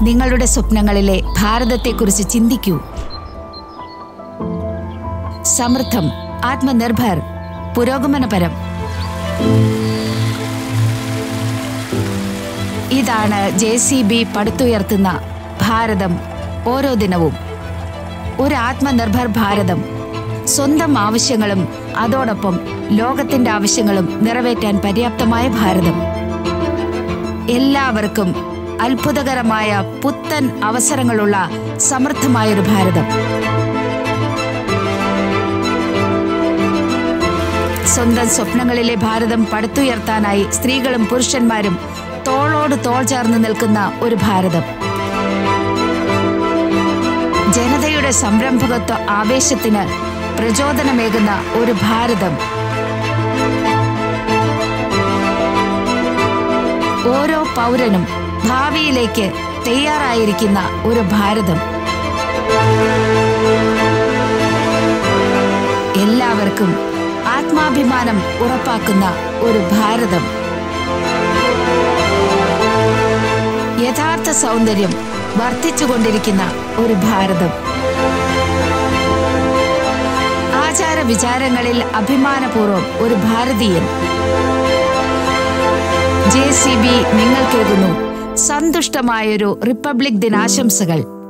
നിങ്ങളുടെ സ്വപ്നങ്ങളിലെ ഭാരതത്തെക്കുറിച്ച് ചിന്തിക്കൂ സമൃദ്ധം ആത്മനിർഭർ പുരോഗമനപരം ഇതാണ് ജെ സി ബി പടുത്തുയർത്തുന്ന ഭാരതം ഓരോ ദിനവും ഒരു ആത്മനിർഭർ ഭാരതം സ്വന്തം ആവശ്യങ്ങളും അതോടൊപ്പം ലോകത്തിന്റെ ആവശ്യങ്ങളും നിറവേറ്റാൻ പര്യാപ്തമായ ഭാരതം എല്ലാവർക്കും അത്ഭുതകരമായ പുത്തൻ അവസരങ്ങളുള്ള സമൃദ്ധമായൊരു ഭാരതം സ്വന്തം സ്വപ്നങ്ങളിലെ ഭാരതം പടുത്തുയർത്താനായി സ്ത്രീകളും പുരുഷന്മാരും തോളോട് തോൾ ചേർന്ന് നിൽക്കുന്ന ഒരു ഭാരതം ജനതയുടെ സംരംഭകത്വ ആവേശത്തിന് പ്രചോദനമേകുന്ന ഒരു ഭാരതം ഓരോ പൗരനും ഭാവിയിലേക്ക് തയ്യാറായിരിക്കുന്ന ഒരു ഭാരതം എല്ലാവർക്കും ആത്മാഭിമാനം ഉറപ്പാക്കുന്ന ഒരു ഭാരതം യഥാർത്ഥ സൗന്ദര്യം വർദ്ധിച്ചുകൊണ്ടിരിക്കുന്ന ഒരു ഭാരതം ആചാര വിചാരങ്ങളിൽ അഭിമാനപൂർവ്വം ഒരു ഭാരതീയൻ ജെ സി ബി നിങ്ങൾക്കേകുന്നു സന്തുഷ്ടമായൊരു റിപ്പബ്ലിക് ദിനാശംസകൾ